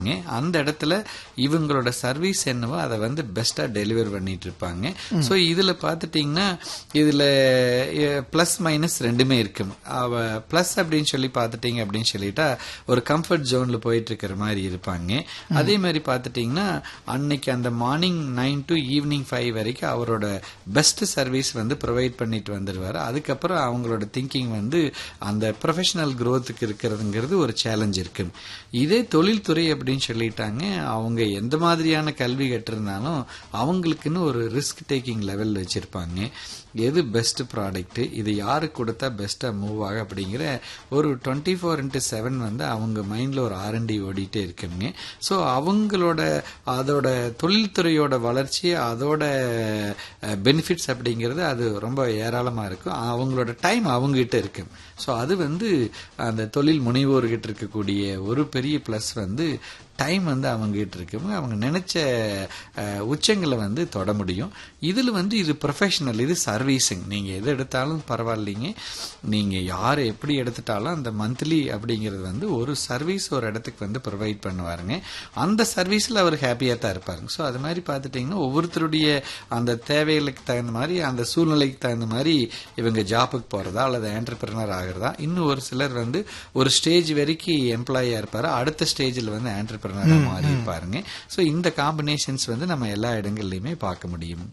அந்த இடத்துல இவங்களோட சர்வீஸ் என்னவோ அதை வந்து பெஸ்டா டெலிவர் பண்ணிட்டு இருப்பாங்க ஸோ இதுல பார்த்துட்டீங்கன்னா இதுல பிளஸ் மைனஸ் ரெண்டுமே இருக்கு அவ பிளஸ் அப்படின்னு சொல்லி பார்த்துட்டீங்க அப்படின்னு சொல்லிட்டா ஒரு கம்ஃபர்ட் ஜோன்ல போயிட்டு இருக்கிற மாதிரி இருப்பாங்க அதே மாதிரி பார்த்துட்டீங்கன்னா அன்னைக்கு அந்த morning nine to evening five வரைக்கும் அவரோட பெஸ்ட் சர்வீஸ் வந்து ப்ரொவைட் பண்ணிட்டு வந்துடுவாரு அதுக்கப்புறம் அவங்களோட திங்கிங் வந்து அந்த ப்ரொஃபஷனல் growthக்கு இருக்கிறதுங்கிறது ஒரு சேலஞ்ச் இருக்கு இதே தொழில்துறை அப்படின்னு சொல்லிட்டாங்க அவங்க எந்த மாதிரியான கல்வி கற்றிருந்தாலும் அவங்களுக்குன்னு ஒரு ரிஸ்க் டேக்கிங் லெவல் வச்சிருப்பாங்க எது பெஸ்ட் ப்ராடக்ட் இது யாருக்கு கொடுத்தா பெஸ்டா மூவ் ஆகும் அப்படிங்கிற ஒரு டுவெண்ட்டி ஃபோர் இன்ட்டு செவன் வந்து அவங்க மைண்ட்ல ஒரு ஆர்என்டி ஓடிட்டே இருக்குங்க ஸோ அவங்களோட அதோட தொழில்துறையோட வளர்ச்சி அதோட பெனிஃபிட்ஸ் அப்படிங்கிறது அது ரொம்ப ஏராளமா இருக்கும் அவங்களோட டைம் அவங்ககிட்ட இருக்கு ஸோ அது வந்து அந்த தொழில் முனைவோர்கிட்ட இருக்கக்கூடிய ஒரு பெரிய ப்ளஸ் வந்து டைம் வந்து அவங்க கிட்ட இருக்கு அவங்க நினைச்ச அஹ், உச்சங்களை வந்து தொட முடியும் இதுல வந்து இது ப்ரொஃபஷனல் இது சர்வீசிங் நீங்க எது எடுத்தாலும் பரவாயில்லைங்க நீங்க யார் எப்படி எடுத்துட்டாலும் அந்த மந்த்லி அப்படிங்கிறது வந்து ஒரு சர்வீஸ் ஒரு இடத்துக்கு வந்து ப்ரொவைட் பண்ணுவாருங்க அந்த சர்வீஸ்ல அவர் ஹாப்பியா தான் இருப்பாருங்க ஸோ அது மாதிரி பார்த்துட்டீங்கன்னா ஒவ்வொருத்தருடைய அந்த தேவைகளுக்கு தகுந்த மாதிரி அந்த சூழ்நிலைக்கு தகுந்த மாதிரி இவங்க ஜாப்புக்கு போறதா அல்லது ஆண்டர்பிரினர் ஆகிறதா இன்னும் ஒரு சிலர் வந்து ஒரு ஸ்டேஜ் வரைக்கும் எம்ப்ளாயியா இருப்பாரு அடுத்த ஸ்டேஜில் வந்து ஆண்டர்பிரினரா மாறி இருப்பாருங்க ஸோ இந்த காம்பினேஷன்ஸ் வந்து நம்ம எல்லா இடங்கள்லயுமே பார்க்க முடியும்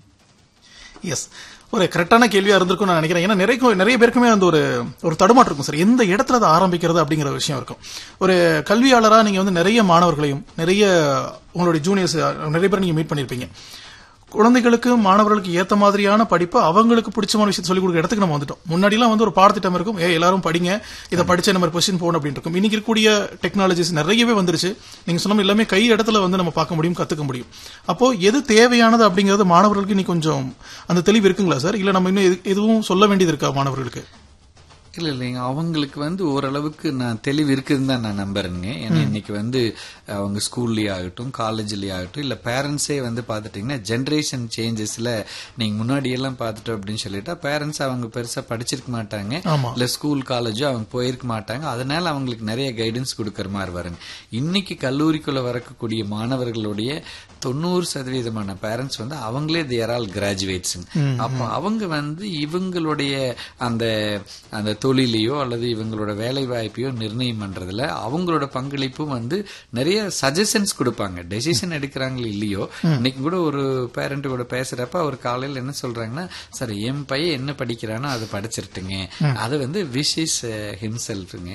எஸ் ஒரு கரெக்டான கேள்வியா இருந்திருக்கும் நான் நினைக்கிறேன் ஏன்னா நிறைய நிறைய பேருக்குமே அந்த ஒரு ஒரு தடுமாற்றம் இருக்கும் சார் எந்த இடத்துல அதை ஆரம்பிக்கிறது அப்படிங்கிற விஷயம் இருக்கும் ஒரு கல்வியாளரா நீங்க வந்து நிறைய மாணவர்களையும் நிறைய உங்களுடைய ஜூனியர்ஸ் நிறைய பேர் நீங்க மீட் பண்ணிருப்பீங்க குழந்தைகளுக்கு மாணவர்களுக்கு ஏத்த மாதிரியான படிப்பை அவங்களுக்கு பிடிச்சமான விஷயத்தை சொல்லிக் கொடுக்குற இடத்துக்கு நம்ம வந்துட்டோம் முன்னாடிலாம் வந்து ஒரு பாடத்திட்டம் இருக்கும் ஏ எல்லாரும் படிங்க இதை படிச்ச நம்ம பொசிஷன் போகணும் அப்படின்னு இருக்கும் இன்னைக்கு இருக்கக்கூடிய டெக்னாலஜிஸ் நிறையவே வந்துருச்சு நீங்க சொன்ன மாதிரி எல்லாமே கை இடத்துல வந்து நம்ம பார்க்க முடியும் கத்துக்க முடியும் அப்போ எது தேவையானது அப்படிங்கிறது மாணவர்களுக்கு இன்னைக்கு கொஞ்சம் அந்த தெளிவு இருக்குங்களா சார் இல்ல நம்ம இன்னும் எது- எதுவும் சொல்ல வேண்டியது இருக்கா மாணவர்களுக்கு இல்ல இல்லைங்க அவங்களுக்கு வந்து ஓரளவுக்கு நான் தெளிவு இருக்குதுன்னு தான் நான் நம்புறேங்க ஏன்னா இன்னைக்கு வந்து அவங்க ஸ்கூல்லயே ஆகட்டும் காலேஜ்லயே ஆகட்டும் இல்ல பேரண்ட்ஸே வந்து பாத்துட்டீங்கன்னா ஜென்ரேஷன் சேஞ்சஸ்ல நீங்க முன்னாடி எல்லாம் பார்த்துட்டோம் அப்படின்னு சொல்லிட்டா பேரண்ட்ஸ் அவங்க பெருசா படிச்சிருக்க மாட்டாங்க ஆமா. இல்ல ஸ்கூல் காலேஜோ அவங்க போயிருக்க மாட்டாங்க அதனால அவங்களுக்கு நிறைய கைடன்ஸ் கொடுக்கற மாதிரி வருங்க இன்னைக்கு கல்லூரிக்குள்ள வரக்கூடிய மாணவர்களுடைய தொண்ணூறு சதவீதமான பேரண்ட்ஸ் வந்து அவங்களே தேர் ஆல் கிராஜுவேட்ஸ் அப்போ அவங்க வந்து இவங்களுடைய அந்த அந்த தொழிலையோ அல்லது இவங்களோட வேலை வாய்ப்பையோ நிர்ணயம் பண்றதுல அவங்களோட பங்களிப்பும் வந்து நிறைய சஜஷன்ஸ் கொடுப்பாங்க டெசிஷன் எடுக்கிறாங்களோ இல்லையோ இன்னைக்கு கூட ஒரு பேரண்ட் கூட பேசுறப்ப அவர் காலையில என்ன சொல்றாங்கன்னா சார் என் பையன் என்ன படிக்கிறானோ அதை படிச்சிருட்டுங்க அது வந்து விஷ் இஸ் ஹிம்செல்ஃபுங்க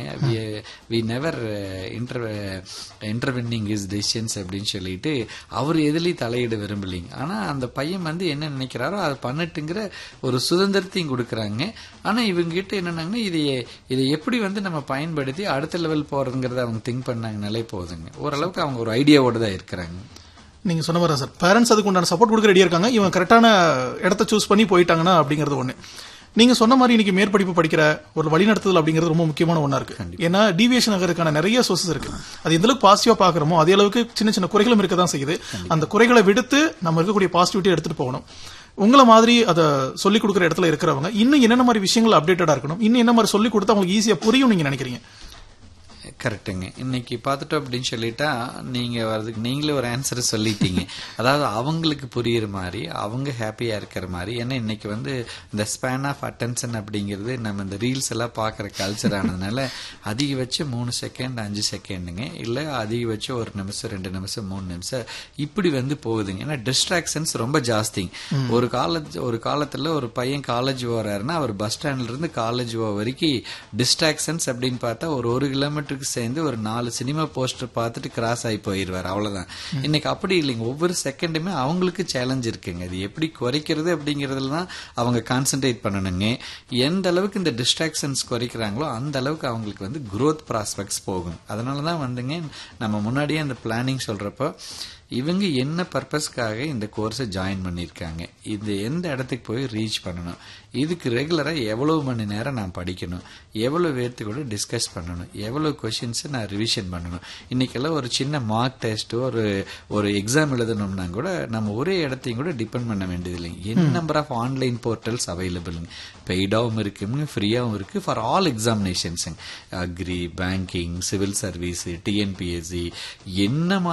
we never inter intervening is decisions அப்படின்னு சொல்லிட்டு அவர் எதுலயும் தலையிட விரும்பலைங்க ஆனா அந்த பையன் வந்து என்ன நினைக்கிறாரோ அதை பண்ணட்டுங்கிற ஒரு சுதந்திரத்தையும் கொடுக்கறாங்க ஆனா இவங்க கிட்ட என்னன்னாங்கன்னா இதை இதை எப்படி வந்து நம்ம பயன்படுத்தி அடுத்த லெவல் போறதுங்கிறத அவங்க திங்க் பண்ணாங்கனாலே போதுங்க ஓரளவுக்கு அவங்க ஒரு ஐடியாவோட தான் இருக்கிறாங்க நீங்க சொன்ன மாதிரி சார் பேரண்ட்ஸ் அதுக்கு உண்டான சப்போர்ட் கொடுக்க ரெடியா இருக்காங்க இவங்க கரெக்டான இடத்த சூஸ் பண்ணி போயிட்டாங்கன்னா அப்படிங்கிறது ஒண்ணு நீங்க சொன்ன மாதிரி இன்னைக்கு மேற்படிப்பு படிக்கிற ஒரு வழிநடத்துதல் அப்படிங்கிறது ரொம்ப முக்கியமான ஒண்ணா இருக்கு ஏன்னா டீவியேஷன் ஆகிறதுக்கான நிறைய சோர்சஸ் இருக்கு அது எந்த அளவுக்கு பாசிட்டிவா பாக்குறோமோ அதே அளவுக்கு சின்ன சின்ன குறைகளும் இருக்க தான் செய்யுது அந்த குறைகளை விடுத்து நம்ம இருக்கக்கூடிய பாசிட்டிவிட்டி எடுத்துட்டு போகணும் உங்களை மாதிரி அதை சொல்லிக் கொடுக்குற இடத்துல இருக்கிறவங்க இன்னும் என்னென்ன மாதிரி விஷயங்கள் அப்டேட்டடா இருக்கணும் இன்னும் என்ன மாதிரி சொல்லிக் கொடுத்தா அவங்களுக்கு ஈஸியா புரியும் நீங்க நினைக்கிறீங்க கரெக்டுங்க இன்னைக்கு பார்த்துட்டோம் அப்படின்னு சொல்லிட்டா நீங்க வரதுக்கு நீங்களே ஒரு ஆன்சர் சொல்லிட்டீங்க அதாவது அவங்களுக்கு புரியுற மாதிரி அவங்க ஹாப்பியா இருக்கிற மாதிரி ஏன்னா இன்னைக்கு வந்து இந்த ஸ்பேன் ஆஃப் அட்டென்ஷன் அப்படிங்கிறது நம்ம இந்த ரீல்ஸ் எல்லாம் பார்க்குற கல்ச்சர் ஆனதுனால அதிகபட்சம் மூணு செகண்ட் அஞ்சு செகண்டுங்க இல்ல அதிகபட்சம் ஒரு நிமிஷம் ரெண்டு நிமிஷம் மூணு நிமிஷம் இப்படி வந்து போகுதுங்க ஏன்னா டிஸ்ட்ராக்ஷன்ஸ் ரொம்ப ஜாஸ்திங்க ஒரு காலேஜ் ஒரு காலத்துல ஒரு பையன் காலேஜ் போறாருன்னா அவர் பஸ் ஸ்டாண்ட்ல இருந்து காலேஜ் போக வரைக்கும் டிஸ்ட்ராக்ஷன்ஸ் அப்படின்னு பார்த்தா ஒரு ஒரு கிலோமீட்டருக்கு சேர்ந்து ஒரு நாலு சினிமா போஸ்டர் பார்த்துட்டு கிராஸ் ஆகி போயிடுவார் அவ்வளவுதான் இன்னைக்கு அப்படி இல்லைங்க ஒவ்வொரு செகண்டுமே அவங்களுக்கு சேலஞ்ச் இருக்குங்க அது எப்படி குறைக்கிறது அப்படிங்கறதுல தான் அவங்க கான்சென்ட்ரேட் பண்ணணுங்க எந்த அளவுக்கு இந்த டிஸ்ட்ராக்ஷன்ஸ் குறைக்கிறாங்களோ அந்த அளவுக்கு அவங்களுக்கு வந்து growth ப்ராஸ்பெக்ட்ஸ் போகும் அதனால தான் வந்துங்க நம்ம முன்னாடியே அந்த பிளானிங் சொல்றப்போ இவங்க என்ன பர்பஸ்க்காக இந்த கோர்ஸை ஜாயின் பண்ணியிருக்காங்க இது எந்த இடத்துக்கு போய் ரீச் பண்ணணும் இதுக்கு ரெகுலராக எவ்வளவு மணி நேரம் நான் படிக்கணும் எவ்வளவு பேர்த்து கூட டிஸ்கஸ் பண்ணணும் எவ்வளவு கொஷின்ஸை நான் ரிவிஷன் பண்ணணும் இன்னைக்கெல்லாம் ஒரு சின்ன மார்க் டெஸ்ட் ஒரு ஒரு எக்ஸாம் எழுதணும்னா கூட நம்ம ஒரே இடத்தையும் கூட டிபெண்ட் பண்ண வேண்டியது இல்லைங்க N number of online portals அவைலபிளுங்க பெய்டாகவும் இருக்குங்க ஃப்ரீயாகவும் இருக்கு ஃபார் ஆல் எக்ஸாமினேஷன்ஸுங்க agri banking civil service TNPSC என்ன